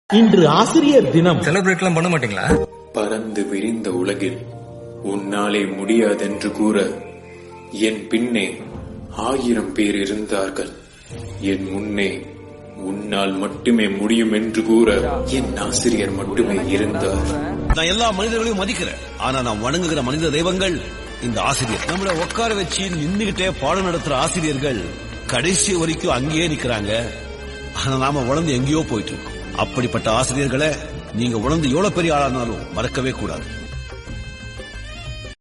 இன்று ஆசிரியர் தினம் செலிப்ரேட் எல்லாம் பண்ண மாட்டீங்களா பறந்து விரிந்த உலகில் உன்னாலே முடியாதென்று கூற என் பின்னே ஆயிரம் பேர் இருந்தார்கள் என் முன்னே உன்னால் மட்டுமே முடியும் என்று கூற என் ஆசிரியர் மட்டுமே இருந்தார் நான் எல்லா மனிதர்களையும் மதிக்கிறேன் ஆனா நான் வணங்குகிற மனித தெய்வங்கள் இந்த ஆசிரியர் நம்மள உட்கார வச்சு நின்னுகிட்டே பாடம் நடத்துற ஆசிரியர்கள் கடைசி வரைக்கும் அங்கேயே நிக்கிறாங்க ஆனா நாம வளர்ந்து எங்கேயோ போயிட்டு இருக்கோம் அப்படிப்பட்ட ஆசிரியர்களை நீங்க உணர்ந்து எவ்வளவு பெரிய ஆளானாலும் மறக்கவே கூடாது